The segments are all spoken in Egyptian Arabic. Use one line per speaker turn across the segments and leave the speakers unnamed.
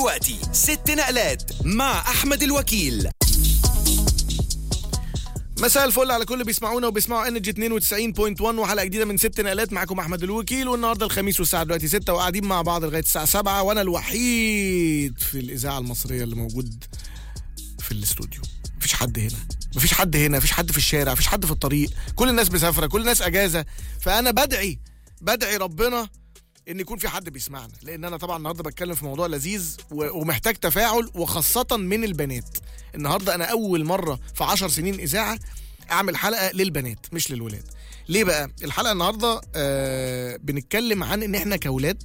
دلوقتي ست نقلات مع احمد الوكيل
مساء الفل على كل اللي بيسمعونا وبيسمعوا انرجي 92.1 وحلقه جديده من ست نقلات معاكم احمد الوكيل والنهارده الخميس والساعه دلوقتي 6 وقاعدين مع بعض لغايه الساعه 7 وانا الوحيد في الاذاعه المصريه اللي موجود في الاستوديو مفيش حد هنا مفيش حد هنا مفيش حد في الشارع مفيش حد في الطريق كل الناس مسافره كل الناس اجازه فانا بدعي بدعي ربنا ان يكون في حد بيسمعنا لان انا طبعا النهارده بتكلم في موضوع لذيذ و- ومحتاج تفاعل وخاصه من البنات النهارده انا اول مره في 10 سنين اذاعه اعمل حلقه للبنات مش للولاد ليه بقى الحلقه النهارده آه بنتكلم عن ان احنا كولاد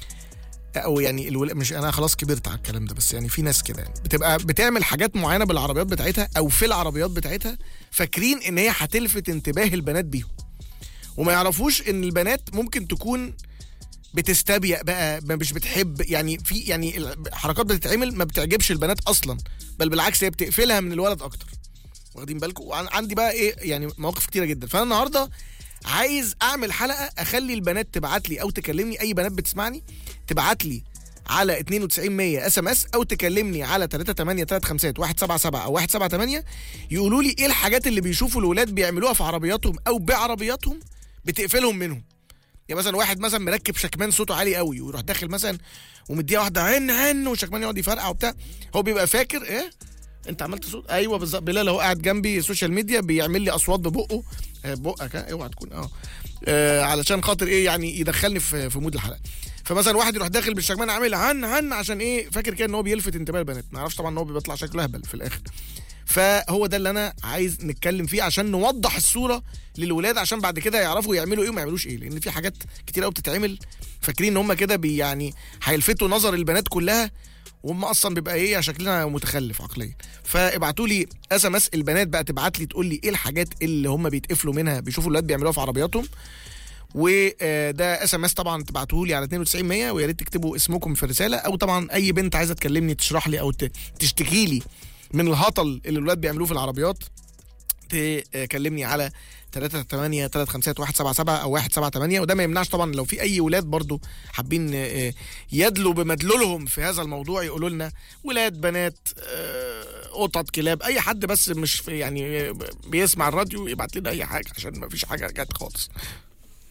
او يعني الول... مش انا خلاص كبرت على الكلام ده بس يعني في ناس كده يعني بتبقى بتعمل حاجات معينه بالعربيات بتاعتها او في العربيات بتاعتها فاكرين ان هي هتلفت انتباه البنات بيهم وما يعرفوش ان البنات ممكن تكون بتستبيأ بقى ما مش بتحب يعني في يعني الحركات بتتعمل ما بتعجبش البنات اصلا بل بالعكس هي بتقفلها من الولد اكتر واخدين بالكم وعندي بقى ايه يعني مواقف كتيره جدا فانا النهارده عايز اعمل حلقه اخلي البنات تبعت لي او تكلمني اي بنات بتسمعني تبعت لي على 92 100 اس ام اس او تكلمني على 3835 177 او 178 يقولوا لي ايه الحاجات اللي بيشوفوا الولاد بيعملوها في عربياتهم او بعربياتهم بتقفلهم منهم يعني مثلا واحد مثلا مركب شكمان صوته عالي قوي ويروح داخل مثلا ومديها واحده عن عن والشكمان يقعد يفرقع وبتاع هو بيبقى فاكر ايه انت عملت صوت ايوه بالظبط بلال هو قاعد جنبي السوشيال ميديا بيعمل لي اصوات ببقه آه، بقك ها، اوعى تكون اه آه، علشان خاطر ايه يعني يدخلني في في مود الحلقه فمثلا واحد يروح داخل بالشكمان عامل عن عن عشان ايه فاكر كده ان هو بيلفت انتباه البنات ما يعرفش طبعا ان هو بيطلع شكله اهبل في الاخر فهو ده اللي انا عايز نتكلم فيه عشان نوضح الصوره للولاد عشان بعد كده يعرفوا يعملوا ايه وما يعملوش ايه لان في حاجات كتير قوي بتتعمل فاكرين ان هم كده بي يعني هيلفتوا نظر البنات كلها وهم اصلا بيبقى ايه شكلنا متخلف عقليا فابعتوا لي اس ام اس البنات بقى تبعت لي تقول لي ايه الحاجات اللي هم بيتقفلوا منها بيشوفوا الولاد بيعملوها في عربياتهم وده اس ام اس طبعا تبعتوه لي على 92 100 ويا ريت تكتبوا اسمكم في الرساله او طبعا اي بنت عايزه تكلمني تشرح لي او ت- تشتكي لي من الهطل اللي الولاد بيعملوه في العربيات تكلمني على 38 351 177 او 178 وده ما يمنعش طبعا لو في اي ولاد برضو حابين آه، يدلوا بمدلولهم في هذا الموضوع يقولوا لنا ولاد بنات آه، قطط كلاب اي حد بس مش في يعني آه، بيسمع الراديو يبعت لنا اي حاجه عشان ما فيش حاجه جت خالص